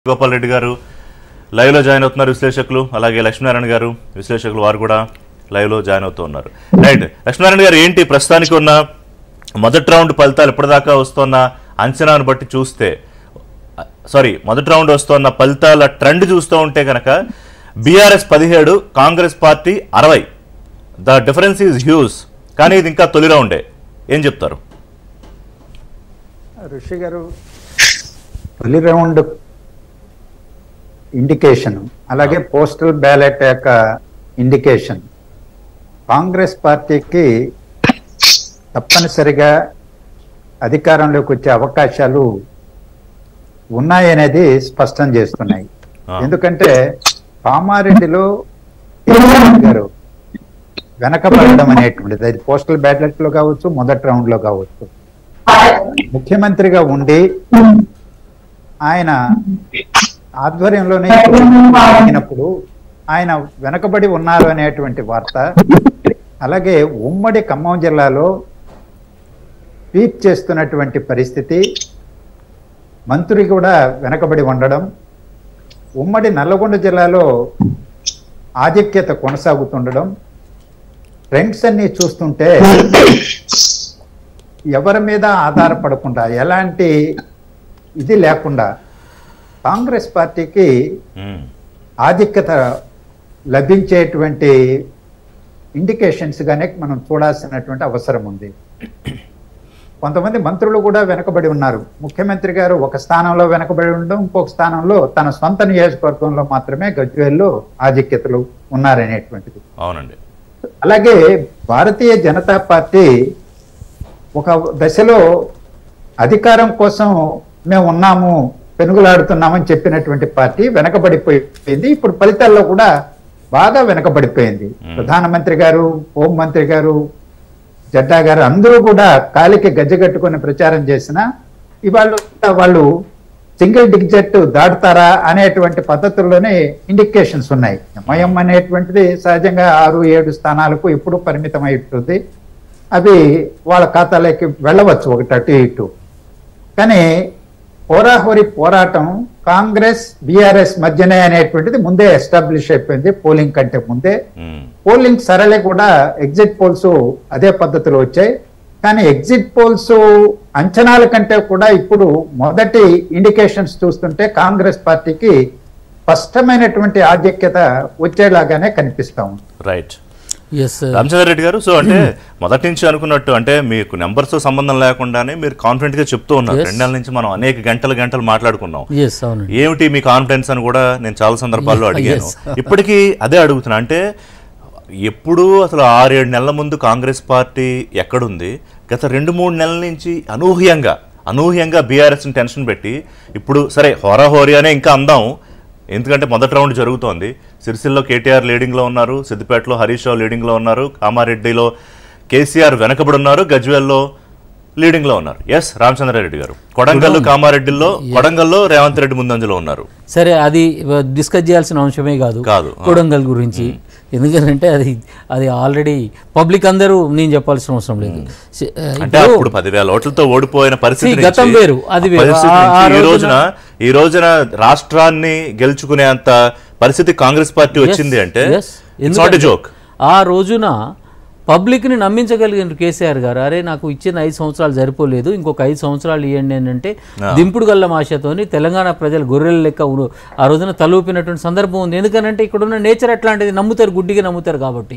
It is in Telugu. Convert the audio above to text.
గోపాల్ రెడ్డి గారు లైవ్లో జాయిన్ అవుతున్నారు విశ్లేషకులు అలాగే లక్ష్మీనారాయణ గారు విశ్లేషకులు వారు కూడా లైవ్లో జాయిన్ అవుతూ ఉన్నారు రైట్ లక్ష్మీనారాయణ గారు ఏంటి ప్రస్తుతానికి ఉన్న మొదటి రౌండ్ ఫలితాలు ఇప్పటిదాకా వస్తున్న అంచనాను బట్టి చూస్తే సారీ మొదటి రౌండ్ వస్తున్న ఫలితాల ట్రెండ్ చూస్తూ ఉంటే కనుక బీఆర్ఎస్ పదిహేడు కాంగ్రెస్ పార్టీ అరవై ద డిఫరెన్స్ ఈజ్ హ్యూజ్ కానీ ఇది ఇంకా తొలి రౌండే ఏం చెప్తారు ఋషి గారు తొలి రౌండ్ ఇండికేషన్ అలాగే పోస్టల్ బ్యాలెట్ యొక్క ఇండికేషన్ కాంగ్రెస్ పార్టీకి తప్పనిసరిగా అధికారంలోకి వచ్చే అవకాశాలు ఉన్నాయనేది స్పష్టం చేస్తున్నాయి ఆ. ఎందుకంటే కామారెడ్డిలో కేసీఆర్ గారు వెనకబడడం అనేటువంటిది అది పోస్టల్ బ్యాలెట్ లో కావచ్చు మొదటి రౌండ్ లో కావచ్చు ముఖ్యమంత్రిగా ఉండి ఆయన ఆధ్వర్యంలోనే జరిగినప్పుడు ఆయన వెనకబడి ఉన్నారు అనేటువంటి వార్త అలాగే ఉమ్మడి ఖమ్మం జిల్లాలో స్వీప్ చేస్తున్నటువంటి పరిస్థితి మంత్రి కూడా వెనకబడి ఉండడం ఉమ్మడి నల్లగొండ జిల్లాలో ఆధిక్యత కొనసాగుతుండడం ట్రెండ్స్ అన్ని చూస్తుంటే ఎవరి మీద ఆధారపడకుండా ఎలాంటి ఇది లేకుండా కాంగ్రెస్ పార్టీకి మ్మ్. ఆధిక్యత లభించేటువంటి ఇండికేషన్స్ గానే మనం చూడాల్సినటువంటి అవసరం ఉంది కొంతమంది మంత్రులు కూడా వెనకబడి ఉన్నారు ముఖ్యమంత్రి గారు ఒక స్థానంలో వెనకబడి ఉండడం ఇంకొక స్థానంలో తన సొంత నియోజకవర్గంలో మాత్రమే గజ్వేల్లో ఆధిక్యతలు ఉన్నారనేటువంటిది అవునండి అలాగే భారతీయ జనతా పార్టీ ఒక దశలో అధికారం కోసం మేము ఉన్నాము పెనుగులాడుతున్నామని చెప్పినటువంటి పార్టీ వెనకబడిపోయింది ఇప్పుడు ఫలితాల్లో కూడా బాగా వెనకబడిపోయింది ప్రధానమంత్రి గారు హోంమంత్రి గారు జడ్డా గారు అందరూ కూడా కాలికి గజ్జగట్టుకొని ప్రచారం చేసినా ఇవాళ వాళ్ళు సింగిల్ డిజిట్ దాటుతారా అనేటువంటి పద్ధతుల్లోనే ఇండికేషన్స్ ఉన్నాయి ఎంఐఎం అనేటువంటిది సహజంగా ఆరు ఏడు స్థానాలకు ఎప్పుడు పరిమితం అయి ఉంటుంది అవి వాళ్ళ ఖాతాలోకి వెళ్ళవచ్చు ఒకటి అటు ఇటు కానీ హోరాహోరీ పోరాటం కాంగ్రెస్ బీఆర్ఎస్ మధ్యనే అనేటువంటిది ముందే ఎస్టాబ్లిష్ అయిపోయింది పోలింగ్ కంటే ముందే మ్మ్. పోలింగ్ సరళి కూడా ఎగ్జిట్ పోల్స్ అదే పద్ధతిలో వచ్చాయి కానీ ఎగ్జిట్ పోల్స్ అంచనాల కంటే కూడా ఇప్పుడు మొదటి ఇండికేషన్స్ చూస్తుంటే కాంగ్రెస్ పార్టీకి స్పష్టమైనటువంటి ఆధిక్యత వచ్చేలాగానే కనిపిస్తా ఉంది రైట్ ఎస్ రామచంద్ర రెడ్డి గారు సో అంటే మొదటి నుంచి అనుకున్నట్టు అంటే మీకు నెంబర్స్ సంబంధం లేకుండానే మీరు కాన్ఫిడెంట్ గా చెప్తూ ఉన్నారు Yes. రెండు నెలల నుంచి మనం అనేక గంటలు గంటలు మాట్లాడుకున్నాం ఎస్ అవునండి ఏమిటి మీ కాన్ఫిడెన్స్ అని కూడా నేను చాలా సందర్భాల్లో అడిగాను Yes. ఇప్పటికీ అదే అడుగుతున్నా అంటే ఎప్పుడు అసలు ఆరేడు నెలల ముందు కాంగ్రెస్ పార్టీ ఎక్కడుంది గత రెండు మూడు నెలల నుంచి అనూహ్యంగా అనూహ్యంగా బీఆర్ఎస్ని టెన్షన్ పెట్టి ఇప్పుడు సరే హోరాహోరీ అనే ఇంకా అందాం ఎందుకంటే మొదటి రౌండ్ జరుగుతోంది సిరిసిల్లో కేటీఆర్ లీడింగ్లో ఉన్నారు సిద్దిపేటలో హరీష్ రావు లీడింగ్లో ఉన్నారు కామారెడ్డిలో కేసీఆర్ వెనకబడి ఉన్నారు గజ్వేల్లో లీడింగ్లో ఉన్నారు ఎస్ రామచంద్రారెడ్డి గారు కొడంగల్ కామారెడ్డిలో కొడంగల్లో రేవంత్ రెడ్డి ముందంజలో ఉన్నారు సరే అది డిస్కస్ చేయాల్సిన అంశమే కాదు కాదు. ఆ. కొడంగల్ గురించి ఎందుకంటే అది అది ఆల్రెడీ పబ్లిక్ అందరూ నేను చెప్పాల్సిన అవసరం లేదు స- ఆ, అంటే ఇప్పుడు అప్పుడు పదివేల ఓట్లతో ఓడిపోయిన పరిస్థితి See, గతం నుంచి- వేరు, అది వేరు. పరిస్థితి ఆ- ఆ నుంచి ఈ రోజున రోజున- ఈ రోజున రాష్ట్రాన్ని గెలుచుకునేంత పరిస్థితి కాంగ్రెస్ పార్టీ వచ్చింది అంటే yes. ఇట్స్ నాట్ ఎ ఎందుకంటే జోక్ ఆ రోజున పబ్లిక్ని నమ్మించగలిగిన కేసీఆర్ గారు అరే నాకు ఇచ్చిన ఐదు సంవత్సరాలు సరిపోలేదు ఇంకొక ఐదు సంవత్సరాలు ఇవ్వండి అని అంటే దింపుడు గల్ల ఆశతోని తెలంగాణ ప్రజలు గొర్రెల లెక్క ఉరు- ఆ రోజున తలూపినటువంటి సందర్భం ఉంది ఎందుకనంటే ఇక్కడ ఉన్న నేచర్ అట్లాంటిది నమ్ముతారు గుడ్డిగా నమ్ముతారు కాబట్టి